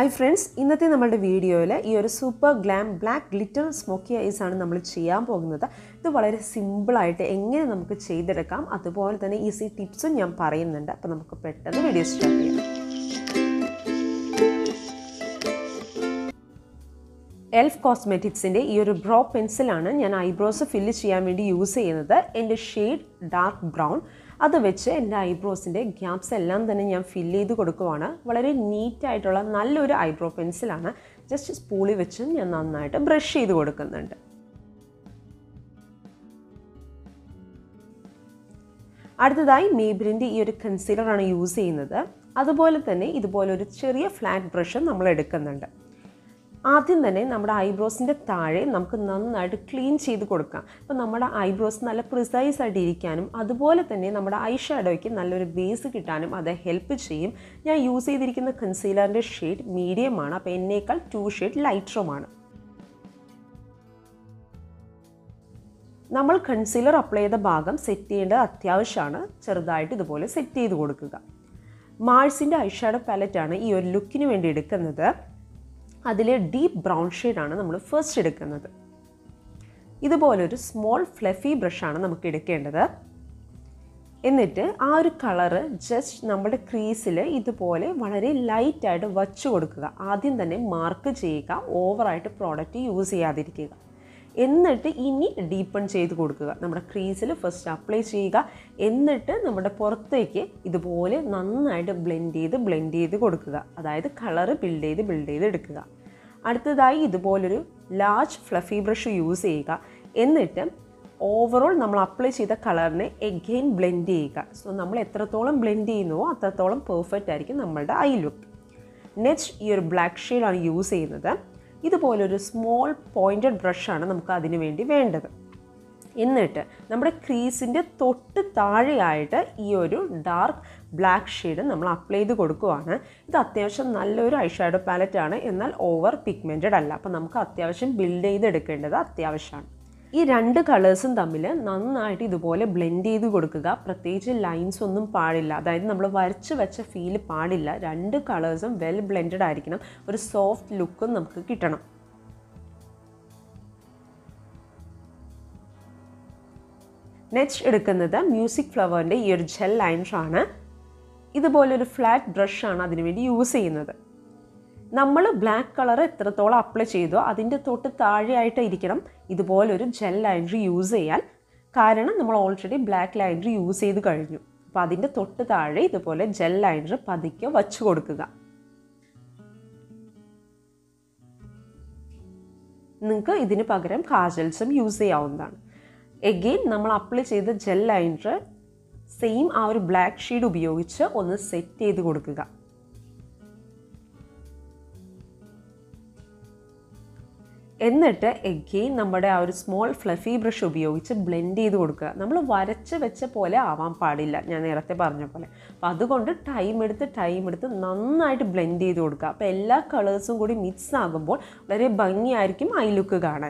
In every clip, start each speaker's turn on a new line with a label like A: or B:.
A: hi friends ഇന്നത്തെ നമ്മളുടെ വീഡിയോയിൽ ഈ ഒരു super glam black glitter smokey eyes ആണ് നമ്മൾ ചെയ്യാൻ പോകുന്നത് ഇത് വളരെ സിമ്പിളായിട്ട് എങ്ങനെ നമുക്ക് ചെയ്തെടുക്കാം അതുപോലെ തന്നെ ഈസി ടിപ്സും ഞാൻ പറയുന്നുണ്ട് അപ്പോൾ നമുക്ക് പെട്ടെന്ന് വീഡിയോ സ്റ്റാർട്ട് ചെയ്യാം എൽഫ് കോസ്മെറ്റിക്സിൻ്റെ ഈ ഒരു ബ്രോ പെൻസിലാണ് ഞാൻ ഐബ്രോസ് ഫില്ല് ചെയ്യാൻ വേണ്ടി യൂസ് ചെയ്യുന്നത് എൻ്റെ ഷെയ്ഡ് ഡാർക്ക് ബ്രൗൺ അത് വെച്ച് എൻ്റെ ഐബ്രോസിൻ്റെ ഗ്യാപ്സ് എല്ലാം തന്നെ ഞാൻ ഫില്ല് ചെയ്ത് കൊടുക്കുവാണ് വളരെ നീറ്റായിട്ടുള്ള നല്ലൊരു ഐബ്രോ പെൻസിലാണ് ജസ്റ്റ് സ്പൂളി വെച്ച് ഞാൻ നന്നായിട്ട് ബ്രഷ് ചെയ്ത് കൊടുക്കുന്നുണ്ട് അടുത്തതായി മേബിലിൻ്റെ ഈ ഒരു കൺസീലറാണ് യൂസ് ചെയ്യുന്നത് അതുപോലെ തന്നെ ഇതുപോലെ ഒരു ചെറിയ ഫ്ലാറ്റ് ബ്രഷും നമ്മൾ എടുക്കുന്നുണ്ട് ആദ്യം തന്നെ നമ്മുടെ ഐബ്രോസിൻ്റെ താഴെ നമുക്ക് നന്നായിട്ട് ക്ലീൻ ചെയ്ത് കൊടുക്കാം അപ്പോൾ നമ്മുടെ ഐബ്രോസ് നല്ല പ്രിസൈസ് ആയിട്ട് ഇരിക്കാനും അതുപോലെ തന്നെ നമ്മുടെ ഐ ഷാഡോയ്ക്ക് നല്ലൊരു ബേസ് കിട്ടാനും അത് ഹെൽപ്പ് ചെയ്യും ഞാൻ യൂസ് ചെയ്തിരിക്കുന്ന കൺസീലറിൻ്റെ ഷെയ്ഡ് മീഡിയമാണ് അപ്പോൾ എന്നേക്കാൾ ടു ഷെയ്ഡ് ലൈറ്ററുമാണ് നമ്മൾ കൺസീലർ അപ്ലൈ ചെയ്ത ഭാഗം സെറ്റ് ചെയ്യേണ്ടത് അത്യാവശ്യമാണ് ചെറുതായിട്ട് ഇതുപോലെ സെറ്റ് ചെയ്ത് കൊടുക്കുക മാഴ്സിൻ്റെ ഐഷാഡോ പാലറ്റാണ് ഈ ഒരു ലുക്കിന് വേണ്ടി എടുക്കുന്നത് അതിലെ ഡീപ്പ് ബ്രൗൺ ഷെയ്ഡാണ് നമ്മൾ ഫസ്റ്റ് എടുക്കുന്നത് ഇതുപോലൊരു സ്മോൾ ഫ്ലഫി ബ്രഷാണ് നമുക്ക് എടുക്കേണ്ടത് എന്നിട്ട് ആ ഒരു കളറ് ജസ്റ്റ് നമ്മുടെ ക്രീസിൽ ഇതുപോലെ വളരെ ലൈറ്റായിട്ട് വച്ചു കൊടുക്കുക ആദ്യം തന്നെ മാർക്ക് ചെയ്യുക ഓവറായിട്ട് പ്രോഡക്റ്റ് യൂസ് ചെയ്യാതിരിക്കുക എന്നിട്ട് ഇനി ഡീപ്പൺ ചെയ്ത് കൊടുക്കുക നമ്മുടെ ക്രീസിൽ ഫസ്റ്റ് അപ്ലൈ ചെയ്യുക എന്നിട്ട് നമ്മുടെ പുറത്തേക്ക് ഇതുപോലെ നന്നായിട്ട് ബ്ലെൻഡ് ചെയ്ത് ബ്ലെൻഡ് ചെയ്ത് കൊടുക്കുക അതായത് കളറ് ബിൽഡ് ചെയ്ത് ബിൽഡ് ചെയ്ത് എടുക്കുക അടുത്തതായി ഇതുപോലൊരു ലാർജ് ഫ്ലഫി ബ്രഷ് യൂസ് ചെയ്യുക എന്നിട്ട് ഓവറോൾ നമ്മൾ അപ്ലൈ ചെയ്ത കളറിനെ എഗെയിൻ ബ്ലെൻഡ് ചെയ്യുക സോ നമ്മൾ എത്രത്തോളം ബ്ലെൻഡ് ചെയ്യുന്നുവോ അത്രത്തോളം പെർഫെക്റ്റ് ആയിരിക്കും നമ്മളുടെ ഐ ലുക്ക് നെക്സ്റ്റ് ഈ ഒരു ബ്ലാക്ക് ഷെയ്ഡാണ് യൂസ് ചെയ്യുന്നത് ഇതുപോലൊരു സ്മോൾ പോയിൻറ്റഡ് ബ്രഷാണ് നമുക്ക് അതിന് വേണ്ടി വേണ്ടത് എന്നിട്ട് നമ്മുടെ ക്രീസിൻ്റെ തൊട്ട് താഴെയായിട്ട് ഈ ഒരു ഡാർക്ക് ബ്ലാക്ക് ഷെയ്ഡ് നമ്മൾ അപ്ലൈ ചെയ്ത് കൊടുക്കുവാണ് ഇത് അത്യാവശ്യം നല്ലൊരു ഐഷാഡോ പാലറ്റാണ് എന്നാൽ ഓവർ പിഗ്മെൻറ്റഡ് അല്ല അപ്പോൾ നമുക്ക് അത്യാവശ്യം ബിൽഡ് ചെയ്തെടുക്കേണ്ടത് അത്യാവശ്യമാണ് ഈ രണ്ട് കളേഴ്സും തമ്മിൽ നന്നായിട്ട് ഇതുപോലെ ബ്ലെൻഡ് ചെയ്ത് കൊടുക്കുക പ്രത്യേകിച്ച് ലൈൻസ് ഒന്നും പാടില്ല അതായത് നമ്മൾ വരച്ച് വെച്ച ഫീൽ പാടില്ല രണ്ട് കളേഴ്സും വെൽ ബ്ലെൻഡഡ് ആയിരിക്കണം ഒരു സോഫ്റ്റ് ലുക്കും നമുക്ക് കിട്ടണം നെക്സ്റ്റ് എടുക്കുന്നത് മ്യൂസിക് ഫ്ലവറിൻ്റെ ഈ ഒരു ജെൽ ലൈൻസാണ് ഇതുപോലൊരു ഫ്ലാറ്റ് ബ്രഷാണ് അതിനുവേണ്ടി യൂസ് ചെയ്യുന്നത് നമ്മൾ ബ്ലാക്ക് കളർ എത്രത്തോളം അപ്ലൈ ചെയ്തോ അതിൻ്റെ തൊട്ട് താഴെയായിട്ട് ഇരിക്കണം ഇതുപോലൊരു ജെൽ ലൈനർ യൂസ് ചെയ്യാൻ കാരണം നമ്മൾ ഓൾറെഡി ബ്ലാക്ക് ലൈനർ യൂസ് ചെയ്ത് കഴിഞ്ഞു അപ്പോൾ അതിൻ്റെ തൊട്ട് താഴെ ഇതുപോലെ ജെൽ ലൈനർ പതുക്കെ വച്ചു കൊടുക്കുക നിങ്ങൾക്ക് ഇതിന് പകരം കാജൽസും യൂസ് ചെയ്യാവുന്നതാണ് എഗെയിൻ നമ്മൾ അപ്ലൈ ചെയ്ത ജെൽ ലൈനർ സെയിം ആ ഒരു ബ്ലാക്ക് ഷെയ്ഡ് ഉപയോഗിച്ച് ഒന്ന് സെറ്റ് ചെയ്ത് കൊടുക്കുക എന്നിട്ട് എഗെയിൻ നമ്മുടെ ആ ഒരു സ്മോൾ ഫ്ലഫി ബ്രഷ് ഉപയോഗിച്ച് ബ്ലെൻഡ് ചെയ്ത് കൊടുക്കുക നമ്മൾ വരച്ച് വെച്ച പോലെ ആവാൻ പാടില്ല ഞാൻ നേരത്തെ പറഞ്ഞ പോലെ അപ്പോൾ അതുകൊണ്ട് ടൈം എടുത്ത് ടൈം എടുത്ത് നന്നായിട്ട് ബ്ലെൻഡ് ചെയ്ത് കൊടുക്കുക അപ്പോൾ എല്ലാ കളേഴ്സും കൂടി മിക്സ് ആകുമ്പോൾ വളരെ ഭംഗിയായിരിക്കും ഐ ലുക്ക് കാണാൻ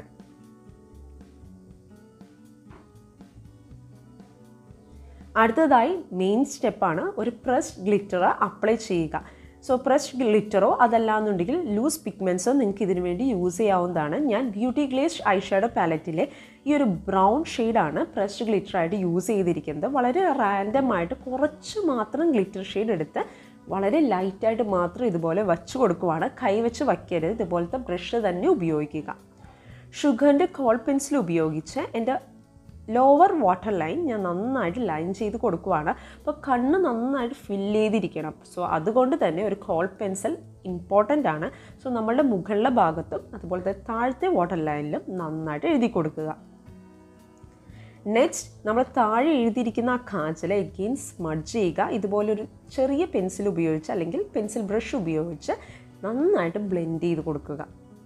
A: അടുത്തതായി മെയിൻ സ്റ്റെപ്പാണ് ഒരു പ്രസ് ഗ്ലിറ്റർ അപ്ലൈ ചെയ്യുക സോ പ്രസ് ഗ്ലിറ്ററോ അതല്ലാന്നുണ്ടെങ്കിൽ ലൂസ് പിഗ്മെൻസോ നിങ്ങൾക്ക് ഇതിനു വേണ്ടി യൂസ് ചെയ്യാവുന്നതാണ് ഞാൻ ബ്യൂട്ടി ഗ്ലേസ്ഡ് ഐഷാഡോ പാലറ്റിലെ ഈ ഒരു ബ്രൗൺ ഷെയ്ഡാണ് പ്രസ്ഡ് ഗ്ലിറ്ററായിട്ട് യൂസ് ചെയ്തിരിക്കുന്നത് വളരെ റാൻഡം ആയിട്ട് കുറച്ച് മാത്രം ഗ്ലിറ്റർ ഷെയ്ഡ് എടുത്ത് വളരെ ലൈറ്റായിട്ട് മാത്രം ഇതുപോലെ വച്ചു കൊടുക്കുവാണ് കൈവച്ച് വയ്ക്കരുത് ഇതുപോലത്തെ ബ്രഷ് തന്നെ ഉപയോഗിക്കുക ഷുഗറിൻ്റെ കോൾ പെൻസിൽ ഉപയോഗിച്ച് എൻ്റെ ലോവർ വാട്ടർ ലൈൻ ഞാൻ നന്നായിട്ട് ലൈൻ ചെയ്ത് കൊടുക്കുവാണ് അപ്പോൾ കണ്ണ് നന്നായിട്ട് ഫില്ല് ചെയ്തിരിക്കണം സോ അതുകൊണ്ട് തന്നെ ഒരു കോൾ പെൻസിൽ ഇമ്പോർട്ടൻ്റ് ആണ് സോ നമ്മളുടെ മുകളിലെ ഭാഗത്തും അതുപോലത്തെ താഴത്തെ വാട്ടർ ലൈനിലും നന്നായിട്ട് എഴുതി കൊടുക്കുക നെക്സ്റ്റ് നമ്മൾ താഴെ എഴുതിയിരിക്കുന്ന ആ കാജൽ എഗെയിൻ സ്മഡ്ജ് ചെയ്യുക ഇതുപോലൊരു ചെറിയ പെൻസിൽ ഉപയോഗിച്ച് അല്ലെങ്കിൽ പെൻസിൽ ബ്രഷ് ഉപയോഗിച്ച് നന്നായിട്ട് ബ്ലെൻഡ് ചെയ്ത് കൊടുക്കുക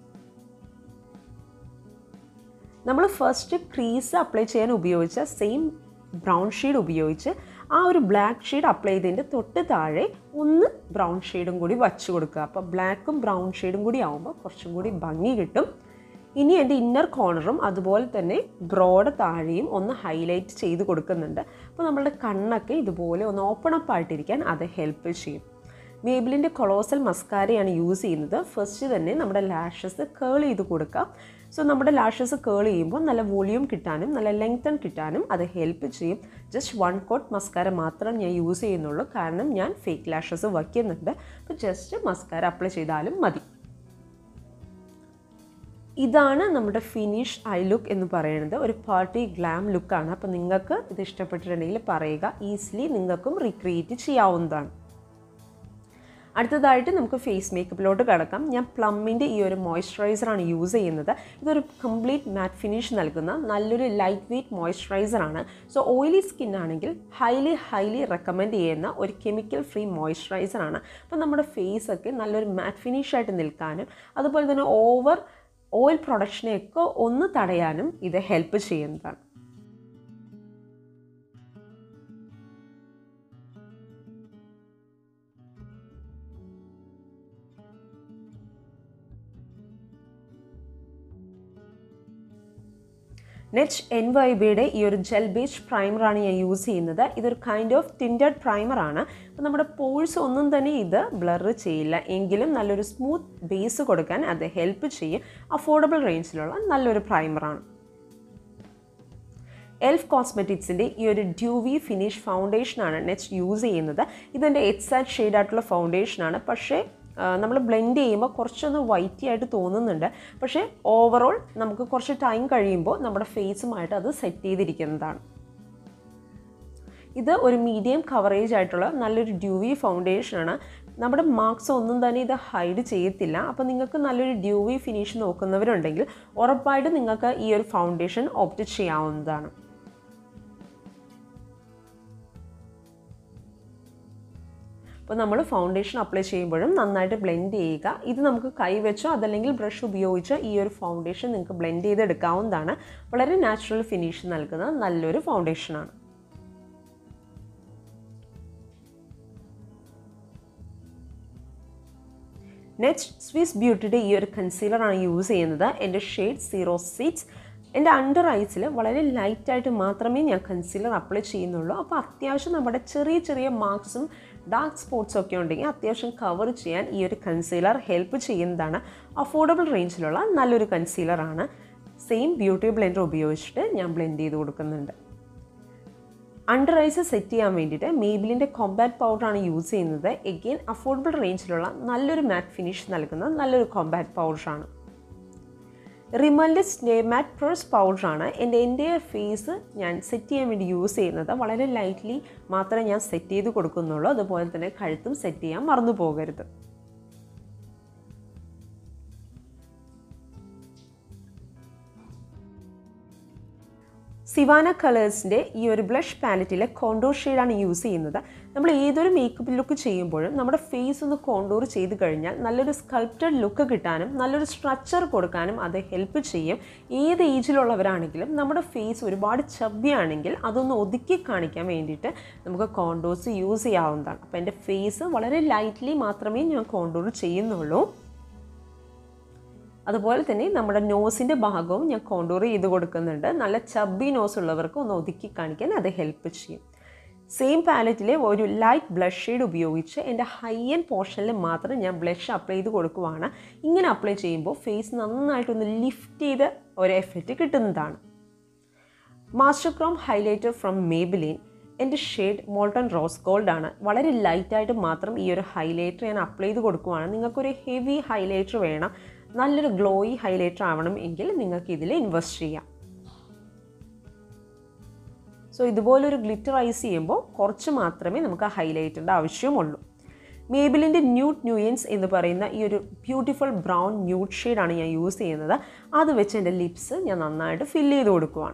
A: നമ്മൾ ഫസ്റ്റ് ക്രീസ് അപ്ലൈ ചെയ്യാൻ ഉപയോഗിച്ച സെയിം ബ്രൗൺ ഷെയ്ഡ് ഉപയോഗിച്ച് ആ ഒരു ബ്ലാക്ക് ഷെയ്ഡ് അപ്ലൈ ചെയ്തതിൻ്റെ തൊട്ട് താഴെ ഒന്ന് ബ്രൗൺ ഷെയ്ഡും കൂടി വച്ചു കൊടുക്കുക അപ്പോൾ ബ്ലാക്കും ബ്രൗൺ ഷെയ്ഡും കൂടി ആകുമ്പോൾ കുറച്ചും കൂടി ഭംഗി കിട്ടും ഇനി എൻ്റെ ഇന്നർ കോർണറും അതുപോലെ തന്നെ ബ്രോഡ് താഴെയും ഒന്ന് ഹൈലൈറ്റ് ചെയ്ത് കൊടുക്കുന്നുണ്ട് അപ്പോൾ നമ്മളുടെ കണ്ണൊക്കെ ഇതുപോലെ ഒന്ന് ഓപ്പൺ അപ്പ് ആയിട്ടിരിക്കാൻ അത് ഹെൽപ്പ് ചെയ്യും മേബിലിൻ്റെ കൊളോസൽ മസ്കാരയാണ് യൂസ് ചെയ്യുന്നത് ഫസ്റ്റ് തന്നെ നമ്മുടെ ലാഷസ് കേൾ ചെയ്ത് കൊടുക്കാം സോ നമ്മുടെ ലാഷസ് കേൾ ചെയ്യുമ്പോൾ നല്ല വോളിയൂം കിട്ടാനും നല്ല ലെങ്തൺ കിട്ടാനും അത് ഹെൽപ്പ് ചെയ്യും ജസ്റ്റ് വൺ കോട്ട് മസ്കാര മാത്രം ഞാൻ യൂസ് ചെയ്യുന്നുള്ളൂ കാരണം ഞാൻ ഫേക്ക് ലാഷസ് വയ്ക്കുന്നുണ്ട് അപ്പോൾ ജസ്റ്റ് മസ്കാര അപ്ലൈ ചെയ്താലും മതി ഇതാണ് നമ്മുടെ ഫിനിഷ് ഐ ലുക്ക് എന്ന് പറയുന്നത് ഒരു പാർട്ടി ഗ്ലാം ലുക്കാണ് അപ്പോൾ നിങ്ങൾക്ക് ഇത് ഇഷ്ടപ്പെട്ടിട്ടുണ്ടെങ്കിൽ പറയുക ഈസിലി നിങ്ങൾക്കും റീക്രിയേറ്റ് ചെയ്യാവുന്നതാണ് അടുത്തതായിട്ട് നമുക്ക് ഫേസ് മേക്കപ്പിലോട്ട് കിടക്കാം ഞാൻ പ്ലമ്മിൻ്റെ ഈ ഒരു മോയ്സ്ചറൈസറാണ് യൂസ് ചെയ്യുന്നത് ഇതൊരു കംപ്ലീറ്റ് മാറ്റ് ഫിനിഷ് നൽകുന്ന നല്ലൊരു ലൈറ്റ് വെയ്റ്റ് മോയ്സ്ചറൈസറാണ് സോ ഓയിലി സ്കിൻ ആണെങ്കിൽ ഹൈലി ഹൈലി റെക്കമെൻഡ് ചെയ്യുന്ന ഒരു കെമിക്കൽ ഫ്രീ മോയ്സ്ചറൈസറാണ് അപ്പോൾ നമ്മുടെ ഫേസ് ഒക്കെ നല്ലൊരു മാറ്റ് ഫിനിഷ് ആയിട്ട് നിൽക്കാനും അതുപോലെ തന്നെ ഓവർ ഓയിൽ പ്രൊഡക്ഷനെയൊക്കെ ഒന്ന് തടയാനും ഇത് ഹെൽപ്പ് ചെയ്യുന്നതാണ് നെറ്റ് എൻ വൈബിയുടെ ഈ ഒരു ജെൽ ബേസ്ഡ് പ്രൈമറാണ് ഞാൻ യൂസ് ചെയ്യുന്നത് ഇതൊരു കൈൻഡ് ഓഫ് ടിൻറ്റഡ് പ്രൈമറാണ് അപ്പോൾ നമ്മുടെ പോഴ്സ് ഒന്നും തന്നെ ഇത് ബ്ലർ ചെയ്യില്ല എങ്കിലും നല്ലൊരു സ്മൂത്ത് ബേസ് കൊടുക്കാൻ അത് ഹെൽപ്പ് ചെയ്യും അഫോർഡബിൾ റേഞ്ചിലുള്ള നല്ലൊരു പ്രൈമറാണ് എൽഫ് കോസ്മെറ്റിക്സിൻ്റെ ഈ ഒരു ഡ്യൂവി ഫിനിഷ് ഫൗണ്ടേഷനാണ് നെക്സ്റ്റ് യൂസ് ചെയ്യുന്നത് ഇതെൻ്റെ എക്സാക്ട് ഷെയ്ഡ് ആയിട്ടുള്ള ഫൗണ്ടേഷനാണ് പക്ഷേ നമ്മൾ ബ്ലെൻഡ് ചെയ്യുമ്പോൾ കുറച്ചൊന്ന് വൈറ്റി ആയിട്ട് തോന്നുന്നുണ്ട് പക്ഷേ ഓവറോൾ നമുക്ക് കുറച്ച് ടൈം കഴിയുമ്പോൾ നമ്മുടെ ഫേസുമായിട്ട് അത് സെറ്റ് ചെയ്തിരിക്കുന്നതാണ് ഇത് ഒരു മീഡിയം കവറേജ് ആയിട്ടുള്ള നല്ലൊരു ഡ്യൂവി ഫൗണ്ടേഷനാണ് നമ്മുടെ മാർക്സ് ഒന്നും തന്നെ ഇത് ഹൈഡ് ചെയ്യത്തില്ല അപ്പോൾ നിങ്ങൾക്ക് നല്ലൊരു ഡ്യൂവി ഫിനിഷ് നോക്കുന്നവരുണ്ടെങ്കിൽ ഉറപ്പായിട്ടും നിങ്ങൾക്ക് ഈ ഒരു ഫൗണ്ടേഷൻ ഓപ്റ്റ് ചെയ്യാവുന്നതാണ് അപ്പോൾ നമ്മൾ ഫൗണ്ടേഷൻ അപ്ലൈ ചെയ്യുമ്പോഴും നന്നായിട്ട് ബ്ലെൻഡ് ചെയ്യുക ഇത് നമുക്ക് കൈ വെച്ചോ അതല്ലെങ്കിൽ ബ്രഷ് ഉപയോഗിച്ചോ ഈ ഒരു ഫൗണ്ടേഷൻ നിങ്ങൾക്ക് ബ്ലെൻഡ് ചെയ്തെടുക്കാവുന്നതാണ് വളരെ നാച്ചുറൽ ഫിനിഷ് നൽകുന്ന നല്ലൊരു ഫൗണ്ടേഷനാണ് നെക്സ്റ്റ് സ്വിസ് ബ്യൂട്ടിയുടെ ഈ ഒരു കൺസീലറാണ് യൂസ് ചെയ്യുന്നത് എൻ്റെ ഷെയ്ഡ് സീറോ സിക്സ് എൻ്റെ അണ്ടർ ഐസിൽ വളരെ ലൈറ്റായിട്ട് മാത്രമേ ഞാൻ കൺസീലർ അപ്ലൈ ചെയ്യുന്നുള്ളൂ അപ്പോൾ അത്യാവശ്യം നമ്മുടെ ചെറിയ ചെറിയ മാർക്സും ഡാർക്ക് സ്പോട്ട്സ് ഒക്കെ ഉണ്ടെങ്കിൽ അത്യാവശ്യം കവർ ചെയ്യാൻ ഈ ഒരു കൺസീലർ ഹെൽപ്പ് ചെയ്യുന്നതാണ് അഫോർഡബിൾ റേഞ്ചിലുള്ള നല്ലൊരു കൺസീലറാണ് സെയിം ബ്യൂട്ടി ബ്ലെൻഡർ ഉപയോഗിച്ചിട്ട് ഞാൻ ബ്ലെൻഡ് ചെയ്ത് കൊടുക്കുന്നുണ്ട് അണ്ടർ ഐസ് സെറ്റ് ചെയ്യാൻ വേണ്ടിയിട്ട് മേബിലിൻ്റെ കോമ്പാക്ട് പൗഡറാണ് യൂസ് ചെയ്യുന്നത് എഗെയിൻ അഫോർഡബിൾ റേഞ്ചിലുള്ള നല്ലൊരു മാറ്റ് ഫിനിഷ് നൽകുന്ന നല്ലൊരു കോമ്പാക്ട് പൗഡറാണ് റിമലിൻ്റെ സ്റ്റേ മാറ്റ് പ്രസ് പൗഡറാണ് എൻ്റെ എൻ്റെ ഫേസ് ഞാൻ സെറ്റ് ചെയ്യാൻ വേണ്ടി യൂസ് ചെയ്യുന്നത് വളരെ ലൈറ്റ്ലി മാത്രമേ ഞാൻ സെറ്റ് ചെയ്ത് കൊടുക്കുന്നുള്ളൂ അതുപോലെ തന്നെ കഴുത്തും സെറ്റ് ചെയ്യാൻ മറന്നു പോകരുത് സിവാന കളേഴ്സിൻ്റെ ഈ ഒരു ബ്ലഷ് പാലറ്റിലെ കോണ്ടോർ ഷെയ്ഡാണ് യൂസ് ചെയ്യുന്നത് നമ്മൾ ഏതൊരു മേക്കപ്പ് ലുക്ക് ചെയ്യുമ്പോഴും നമ്മുടെ ഫേസ് ഒന്ന് കോണ്ടോർ ചെയ്ത് കഴിഞ്ഞാൽ നല്ലൊരു സ്കൾപ്റ്റഡ് ലുക്ക് കിട്ടാനും നല്ലൊരു സ്ട്രക്ചർ കൊടുക്കാനും അത് ഹെൽപ്പ് ചെയ്യും ഏത് ഏജിലുള്ളവരാണെങ്കിലും നമ്മുടെ ഫേസ് ഒരുപാട് ചബ്ബിയാണെങ്കിൽ അതൊന്ന് ഒതുക്കി കാണിക്കാൻ വേണ്ടിയിട്ട് നമുക്ക് കോണ്ടോർസ് യൂസ് ചെയ്യാവുന്നതാണ് അപ്പോൾ എൻ്റെ ഫേസ് വളരെ ലൈറ്റ്ലി മാത്രമേ ഞാൻ കോണ്ടോർ ചെയ്യുന്നുള്ളൂ അതുപോലെ തന്നെ നമ്മുടെ നോസിൻ്റെ ഭാഗവും ഞാൻ കോണ്ടൂർ ചെയ്ത് കൊടുക്കുന്നുണ്ട് നല്ല ചബ്ബി നോസ് ഉള്ളവർക്ക് ഒന്ന് ഒതുക്കി കാണിക്കാൻ അത് ഹെൽപ്പ് ചെയ്യും സെയിം പാലറ്റിലെ ഒരു ലൈറ്റ് ബ്ലഷ് ഷെയ്ഡ് ഉപയോഗിച്ച് എൻ്റെ ഹൈ എൻഡ് പോർഷനിൽ മാത്രം ഞാൻ ബ്ലഷ് അപ്ലൈ ചെയ്ത് കൊടുക്കുവാണ് ഇങ്ങനെ അപ്ലൈ ചെയ്യുമ്പോൾ ഫേസ് നന്നായിട്ടൊന്ന് ലിഫ്റ്റ് ചെയ്ത് ഒരു എഫക്റ്റ് കിട്ടുന്നതാണ് master chrome highlighter from Maybelline എൻ്റെ ഷെയ്ഡ് മോൾട്ടൺ റോസ് ഗോൾഡ് ആണ് വളരെ ലൈറ്റായിട്ട് മാത്രം ഈ ഒരു ഹൈലൈറ്റർ ഞാൻ അപ്ലൈ ചെയ്ത് കൊടുക്കുവാണ് നിങ്ങൾക്കൊരു ഹെവി ഹൈലൈറ്റർ വേണം നല്ലൊരു ഗ്ലോയി ഹൈലൈറ്റർ ആവണം എങ്കിൽ നിങ്ങൾക്ക് ഇതിൽ ഇൻവെസ്റ്റ് ചെയ്യാം സോ ഇതുപോലൊരു ഗ്ലിറ്ററൈസ് ചെയ്യുമ്പോൾ കുറച്ച് മാത്രമേ നമുക്ക് ആ ഹൈലൈറ്ററിൻ്റെ ആവശ്യമുള്ളൂ മേബിലിൻ്റെ ന്യൂട്ട് ന്യൂയൻസ് എന്ന് പറയുന്ന ഈ ഒരു ബ്യൂട്ടിഫുൾ ബ്രൗൺ ന്യൂട്ട് ഷെയ്ഡാണ് ഞാൻ യൂസ് ചെയ്യുന്നത് അത് വെച്ച് എൻ്റെ ലിപ്സ് ഞാൻ നന്നായിട്ട് ഫില്ല് ചെയ്ത് കൊടുക്കുവാണ്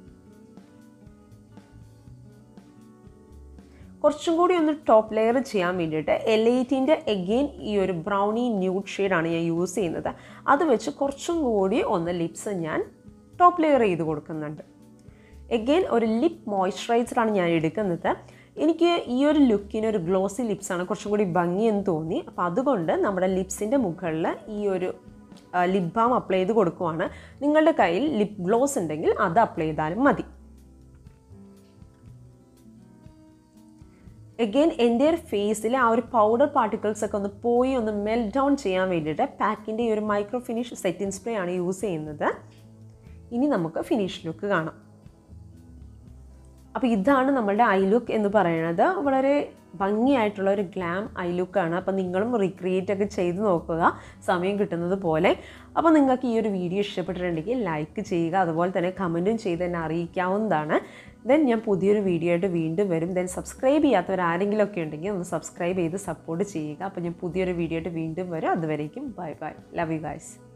A: കുറച്ചും കൂടി ഒന്ന് ടോപ്പ് ലെയർ ചെയ്യാൻ വേണ്ടിയിട്ട് എൽ എയ്റ്റിൻ്റെ എഗെയിൻ ഈ ഒരു ബ്രൗണി ന്യൂഡ് ഷെയ്ഡാണ് ഞാൻ യൂസ് ചെയ്യുന്നത് അത് വെച്ച് കുറച്ചും കൂടി ഒന്ന് ലിപ്സ് ഞാൻ ടോപ്പ് ലെയർ ചെയ്ത് കൊടുക്കുന്നുണ്ട് എഗെയിൻ ഒരു ലിപ്പ് മോയ്സ്ചറൈസറാണ് ഞാൻ എടുക്കുന്നത് എനിക്ക് ഈ ഒരു ലുക്കിന് ഒരു ഗ്ലോസി ലിപ്സാണ് കുറച്ചും കൂടി ഭംഗിയെന്ന് തോന്നി അപ്പോൾ അതുകൊണ്ട് നമ്മുടെ ലിപ്സിൻ്റെ മുകളിൽ ഈ ഒരു ലിപ് ബാം അപ്ലൈ ചെയ്ത് കൊടുക്കുവാണ് നിങ്ങളുടെ കയ്യിൽ ലിപ് ഗ്ലോസ് ഉണ്ടെങ്കിൽ അത് അപ്ലൈ ചെയ്താലും മതി എഗെയിൻ എൻ്റെ ഒരു ഫേസിൽ ആ ഒരു പൗഡർ പാർട്ടിക്കിൾസ് ഒക്കെ ഒന്ന് പോയി ഒന്ന് മെൽറ്റ് ഡൗൺ ചെയ്യാൻ വേണ്ടിയിട്ട് പാക്കിൻ്റെ ഈ ഒരു മൈക്രോ ഫിനിഷ് സെറ്റിംഗ് സ്പ്രേ ആണ് യൂസ് ചെയ്യുന്നത് ഇനി നമുക്ക് ഫിനിഷ് ലുക്ക് കാണാം അപ്പോൾ ഇതാണ് നമ്മളുടെ ഐ ലുക്ക് എന്ന് പറയുന്നത് വളരെ ഭംഗിയായിട്ടുള്ള ഒരു ഗ്ലാം ഐ ലുക്കാണ് അപ്പോൾ നിങ്ങളും റീക്രിയേറ്റ് ഒക്കെ ചെയ്ത് നോക്കുക സമയം കിട്ടുന്നത് പോലെ അപ്പോൾ നിങ്ങൾക്ക് ഈ ഒരു വീഡിയോ ഇഷ്ടപ്പെട്ടിട്ടുണ്ടെങ്കിൽ ലൈക്ക് ചെയ്യുക അതുപോലെ തന്നെ കമൻറ്റും ചെയ്ത് എന്നെ അറിയിക്കാവുന്നതാണ് ദെൻ ഞാൻ പുതിയൊരു വീഡിയോ ആയിട്ട് വീണ്ടും വരും ദെൻ സബ്സ്ക്രൈബ് ചെയ്യാത്തവർ ആരെങ്കിലും ഒക്കെ ഉണ്ടെങ്കിൽ ഒന്ന് സബ്സ്ക്രൈബ് ചെയ്ത് സപ്പോർട്ട് ചെയ്യുക അപ്പോൾ ഞാൻ പുതിയൊരു വീഡിയോ ആയിട്ട് വീണ്ടും വരും അതുവരേക്കും bye bye love you guys